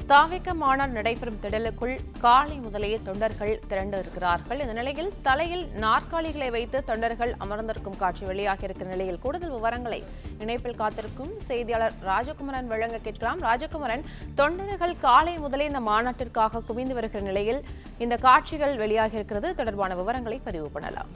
தாவிக மாநாடு நடைபெறும் திடலுக்குள் காலை முதலேயே தொண்டர்கள் திரண்டு இருக்கிறார்கள் இந்த நிலையில் தலையில் நாற்காலிகளை வைத்து தொண்டர்கள் அமர்ந்திருக்கும் காட்சி வெளியாகி இருக்கிற நிலையில் கூடுதல் விவரங்களை இணைப்பில் காத்திருக்கும் செய்தியாளர் ராஜகுமரன் வழங்க கேட்கலாம் ராஜகுமரன் தொண்டர்கள் காலை முதலே இந்த மாநாட்டிற்காக குவிந்து வருகிற நிலையில் இந்த காட்சிகள் வெளியாகி இருக்கிறது தொடர்பான விவரங்களை பதிவு பண்ணலாம்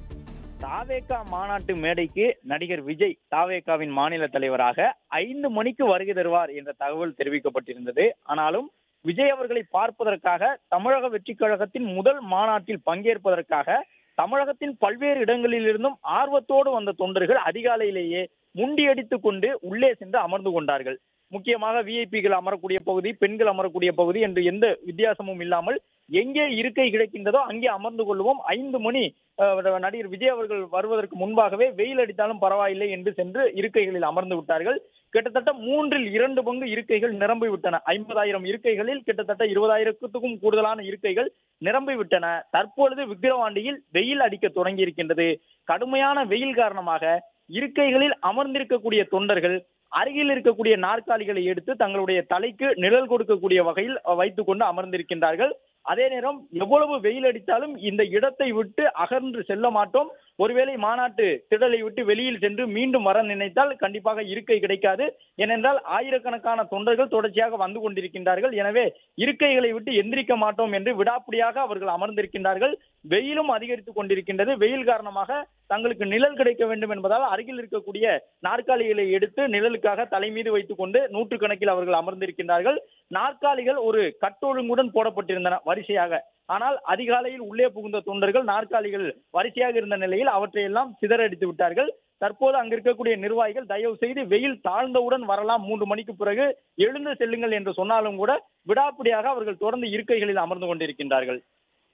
தாவேகா மாநாட்டு மேடைக்கு நடிகர் விஜய் தாவேகாவின் மாநில தலைவராக ஐந்து மணிக்கு வருகை தருவார் என்ற தகவல் தெரிவிக்கப்பட்டிருந்தது ஆனாலும் விஜய் அவர்களை பார்ப்பதற்காக தமிழக வெற்றி கழகத்தின் முதல் மாநாட்டில் பங்கேற்பதற்காக தமிழகத்தின் பல்வேறு இடங்களிலிருந்தும் ஆர்வத்தோடு வந்த தொண்டர்கள் அதிகாலையிலேயே முண்டியடித்துக் கொண்டு உள்ளே சென்று அமர்ந்து கொண்டார்கள் முக்கியமாக விஐபிகள் அமரக்கூடிய பகுதி பெண்கள் அமரக்கூடிய பகுதி என்று எந்த வித்தியாசமும் இல்லாமல் எங்கே இருக்கை கிடைக்கின்றதோ அங்கே அமர்ந்து கொள்வோம் ஐந்து மணி அஹ், நடிகர் விஜய் அவர்கள் வருவதற்கு முன்பாகவே வெயில் அடித்தாலும் பரவாயில்லை என்று சென்று இருக்கைகளில் அமர்ந்து விட்டார்கள் கிட்டத்தட்ட மூன்றில் இரண்டு பங்கு இருக்கைகள் நிரம்பி விட்டன ஐம்பதாயிரம் இருக்கைகளில் கிட்டத்தட்ட இருபதாயிரத்துக்கும் கூடுதலான இருக்கைகள் நிரம்பி விட்டன தற்பொழுது விக்கிரவாண்டியில் வெயில் அடிக்க தொடங்கி இருக்கின்றது கடுமையான வெயில் காரணமாக இருக்கைகளில் அமர்ந்திருக்கக்கூடிய தொண்டர்கள் அருகில் இருக்கக்கூடிய நாற்காலிகளை எடுத்து தங்களுடைய தலைக்கு நிழல் கொடுக்கக்கூடிய வகையில் வைத்துக் கொண்டு அமர்ந்திருக்கின்றார்கள் அதே நேரம் எவ்வளவு வெயில் அடித்தாலும் இந்த இடத்தை விட்டு அகன்று செல்ல மாட்டோம் ஒருவேளை மாநாட்டு திடலை விட்டு வெளியில் சென்று மீண்டும் வர நினைத்தால் கண்டிப்பாக இருக்கை கிடைக்காது ஏனென்றால் ஆயிரக்கணக்கான தொண்டர்கள் தொடர்ச்சியாக வந்து கொண்டிருக்கின்றார்கள் எனவே இருக்கைகளை விட்டு எந்திரிக்க மாட்டோம் என்று விடாப்பிடியாக அவர்கள் அமர்ந்திருக்கின்றார்கள் வெயிலும் அதிகரித்துக் கொண்டிருக்கின்றது வெயில் காரணமாக தங்களுக்கு நிழல் கிடைக்க வேண்டும் என்பதால் அருகில் இருக்கக்கூடிய நாற்காலிகளை எடுத்து நிழலுக்காக தலை மீது வைத்துக் கொண்டு நூற்றுக்கணக்கில் அவர்கள் அமர்ந்திருக்கின்றார்கள் நாற்காலிகள் ஒரு கட்டொழுங்குடன் போடப்பட்டிருந்தன வரிசையாக ஆனால் அதிகாலையில் உள்ளே புகுந்த தொண்டர்கள் நாற்காலிகள் வரிசையாக இருந்த நிலையில் அவற்றையெல்லாம் சிதறடித்து விட்டார்கள் தற்போது அங்க இருக்கக்கூடிய நிர்வாகிகள் தயவு செய்து வெயில் தாழ்ந்தவுடன் வரலாம் மூன்று மணிக்கு பிறகு எழுந்து செல்லுங்கள் என்று சொன்னாலும் கூட விடாப்பிடியாக அவர்கள் தொடர்ந்து இருக்கைகளில் அமர்ந்து கொண்டிருக்கின்றார்கள்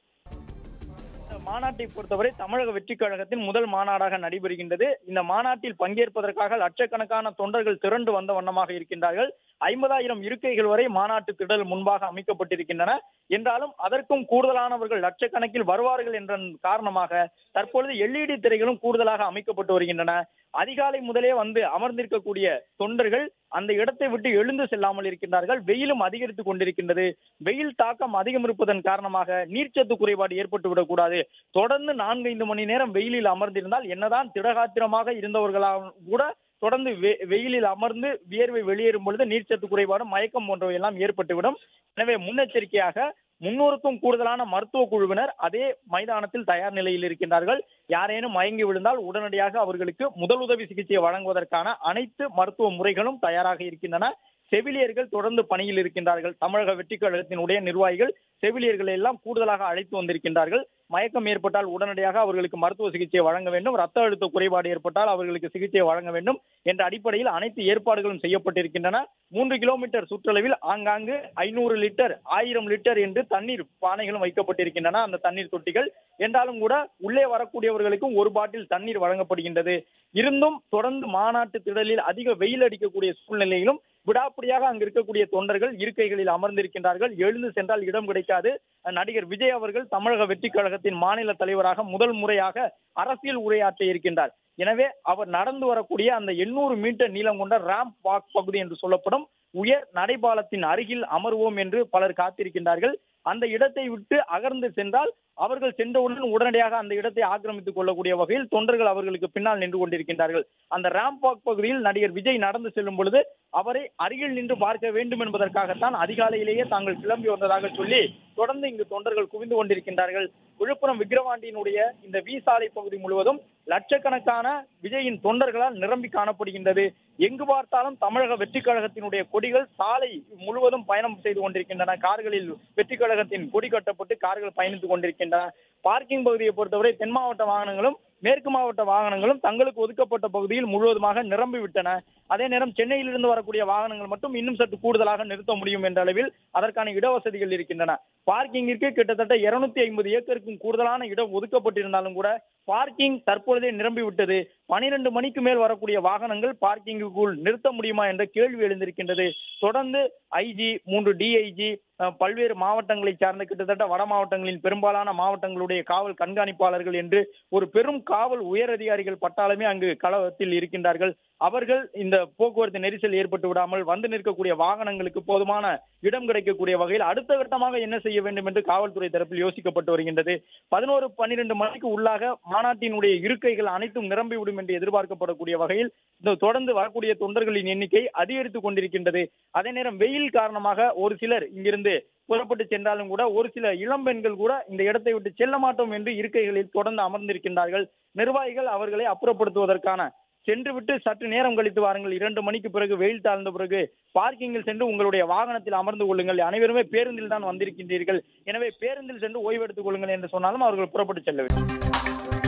இந்த மாநாட்டை பொறுத்தவரை தமிழக வெற்றி கழகத்தின் முதல் மாநாடாக நடைபெறுகின்றது இந்த மாநாட்டில் பங்கேற்பதற்காக லட்சக்கணக்கான தொண்டர்கள் திரண்டு வந்த வண்ணமாக இருக்கின்றார்கள் ஐம்பதாயிரம் இருக்கைகள் வரை மாநாட்டு திடல் முன்பாக அமைக்கப்பட்டிருக்கின்றன என்றாலும் அதற்கும் கூடுதலானவர்கள் லட்சக்கணக்கில் வருவார்கள் என்ற காரணமாக தற்பொழுது எல்இடி திரைகளும் கூடுதலாக அமைக்கப்பட்டு வருகின்றன அதிகாலை முதலே வந்து அமர்ந்திருக்கக்கூடிய தொண்டர்கள் அந்த இடத்தை விட்டு எழுந்து செல்லாமல் இருக்கின்றார்கள் வெயிலும் அதிகரித்துக் கொண்டிருக்கின்றது வெயில் தாக்கம் அதிகம் இருப்பதன் காரணமாக நீர்ச்சத்து குறைபாடு ஏற்பட்டு விடக்கூடாது தொடர்ந்து நான்கு ஐந்து மணி நேரம் வெயிலில் அமர்ந்திருந்தால் என்னதான் திடகாத்திரமாக இருந்தவர்களாக கூட தொடர்ந்து வெ- வெயிலில் அமர்ந்து வியர்வை வெளியேறும் பொழுது நீர்ச்சத்து குறைபாடு மயக்கம் போன்றவை எல்லாம் ஏற்பட்டுவிடும் எனவே முன்னெச்சரிக்கையாக முன்னூறுக்கும் கூடுதலான மருத்துவ குழுவினர் அதே மைதானத்தில் தயார் நிலையில் இருக்கின்றார்கள் யாரேனும் மயங்கி விழுந்தால் உடனடியாக அவர்களுக்கு முதலுதவி சிகிச்சை வழங்குவதற்கான அனைத்து மருத்துவ முறைகளும் தயாராக இருக்கின்றன செவிலியர்கள் தொடர்ந்து பணியில் இருக்கின்றார்கள் தமிழக வெற்றி கழகத்தினுடைய நிர்வாகிகள் செவிலியர்களை எல்லாம் கூடுதலாக அழைத்து வந்திருக்கின்றார்கள் மயக்கம் ஏற்பட்டால் உடனடியாக அவர்களுக்கு மருத்துவ சிகிச்சை வழங்க வேண்டும் ரத்த அழுத்த குறைபாடு ஏற்பட்டால் அவர்களுக்கு சிகிச்சை வழங்க வேண்டும் என்ற அடிப்படையில் அனைத்து ஏற்பாடுகளும் செய்யப்பட்டிருக்கின்றன மூன்று கிலோமீட்டர் சுற்றளவில் ஆங்காங்கு ஐநூறு லிட்டர் ஆயிரம் லிட்டர் என்று தண்ணீர் பானைகளும் வைக்கப்பட்டிருக்கின்றன அந்த தண்ணீர் தொட்டிகள் என்றாலும் கூட உள்ளே வரக்கூடியவர்களுக்கும் ஒரு பாட்டில் தண்ணீர் வழங்கப்படுகின்றது இருந்தும் தொடர்ந்து மாநாட்டு திடலில் அதிக வெயில் அடிக்கக்கூடிய சூழ்நிலையிலும் விடாப்பிடியாக அங்கு இருக்கக்கூடிய தொண்டர்கள் இருக்கைகளில் அமர்ந்திருக்கின்றார்கள் எழுந்து சென்றால் இடம் கிடைக்காது நடிகர் விஜய் அவர்கள் தமிழக வெற்றி கழகத்தின் மாநில தலைவராக முதல் முறையாக அரசியல் உரையாற்ற இருக்கின்றார் எனவே அவர் நடந்து வரக்கூடிய அந்த எண்ணூறு மீட்டர் நீளம் கொண்ட ராம்ப் வாக் பகுதி என்று சொல்லப்படும் உயர் நடைபாலத்தின் அருகில் அமர்வோம் என்று பலர் காத்திருக்கின்றார்கள் அந்த இடத்தை விட்டு அகர்ந்து சென்றால் அவர்கள் சென்றவுடன் உடனடியாக அந்த இடத்தை ஆக்கிரமித்துக் கொள்ளக்கூடிய வகையில் தொண்டர்கள் அவர்களுக்கு பின்னால் நின்று கொண்டிருக்கின்றார்கள் அந்த ராம்ப் வாக் பகுதியில் நடிகர் விஜய் நடந்து செல்லும் பொழுது அவரை அருகில் நின்று பார்க்க வேண்டும் என்பதற்காகத்தான் அதிகாலையிலேயே தாங்கள் கிளம்பி வந்ததாக சொல்லி தொடர்ந்து இங்கு தொண்டர்கள் குவிந்து கொண்டிருக்கின்றார்கள் விழுப்புரம் விக்கிரவாண்டியினுடைய இந்த வி சாலை பகுதி முழுவதும் லட்சக்கணக்கான விஜயின் தொண்டர்களால் நிரம்பி காணப்படுகின்றது எங்கு பார்த்தாலும் தமிழக வெற்றி கழகத்தினுடைய கொடிகள் சாலை முழுவதும் பயணம் செய்து கொண்டிருக்கின்றன கார்களில் வெற்றி கழகத்தின் கொடி கட்டப்பட்டு கார்கள் பயணித்துக் கொண்டிருக்கின்றன பார்க்கிங் பகுதியை பொறுத்தவரை தென் மாவட்ட வாகனங்களும் மேற்கு மாவட்ட வாகனங்களும் தங்களுக்கு ஒதுக்கப்பட்ட பகுதியில் முழுவதுமாக நிரம்பி விட்டன அதே நேரம் சென்னையிலிருந்து வரக்கூடிய வாகனங்கள் மட்டும் இன்னும் சற்று கூடுதலாக நிறுத்த முடியும் என்ற அளவில் அதற்கான இடவசதிகள் இருக்கின்றன பார்க்கிங்கிற்கு கிட்டத்தட்ட இருநூத்தி ஐம்பது ஏக்கருக்கும் கூடுதலான இடம் ஒதுக்கப்பட்டிருந்தாலும் கூட பார்க்கிங் தற்பொழுதே நிரம்பி விட்டது பனிரெண்டு மணிக்கு மேல் வரக்கூடிய வாகனங்கள் பார்க்கிங்குக்குள் நிறுத்த முடியுமா என்ற கேள்வி எழுந்திருக்கின்றது தொடர்ந்து ஐஜி மூன்று டிஐஜி பல்வேறு மாவட்டங்களை சார்ந்த கிட்டத்தட்ட வட மாவட்டங்களின் பெரும்பாலான மாவட்டங்களுடைய மாவட்டத்தினுடைய காவல் கண்காணிப்பாளர்கள் என்று ஒரு பெரும் காவல் உயர் அதிகாரிகள் பட்டாளமே அங்கு களத்தில் இருக்கின்றார்கள் அவர்கள் இந்த போக்குவரத்து நெரிசல் ஏற்பட்டு விடாமல் வந்து நிற்கக்கூடிய வாகனங்களுக்கு போதுமான இடம் கிடைக்கக்கூடிய வகையில் அடுத்த கட்டமாக என்ன செய்ய வேண்டும் என்று காவல்துறை தரப்பில் யோசிக்கப்பட்டு வருகின்றது பதினோரு பன்னிரண்டு மணிக்கு உள்ளாக மாநாட்டினுடைய இருக்கைகள் அனைத்தும் நிரம்பிவிடும் என்று எதிர்பார்க்கப்படக்கூடிய வகையில் இந்த தொடர்ந்து வரக்கூடிய தொண்டர்களின் எண்ணிக்கை அதிகரித்துக் கொண்டிருக்கின்றது அதே நேரம் வெயில் காரணமாக ஒரு சிலர் இங்கிருந்து புறப்பட்டு சென்றாலும் கூட ஒரு சில இளம் பெண்கள் கூட இந்த இடத்தை விட்டு செல்ல மாட்டோம் என்று இருக்கைகளில் தொடர்ந்து அமர்ந்திருக்கின்றார்கள் நிர்வாகிகள் அவர்களை அப்புறப்படுத்துவதற்கான சென்று விட்டு சற்று நேரம் கழித்து வாருங்கள் இரண்டு மணிக்கு பிறகு வெயில் தாழ்ந்த பிறகு பார்க்கிங்கில் சென்று உங்களுடைய வாகனத்தில் அமர்ந்து கொள்ளுங்கள் அனைவருமே பேருந்தில் தான் வந்திருக்கின்றீர்கள் எனவே பேருந்தில் சென்று ஓய்வெடுத்துக் கொள்ளுங்கள் என்று சொன்னாலும் அவர்கள் புறப்பட்டு செல்ல வேண்டும்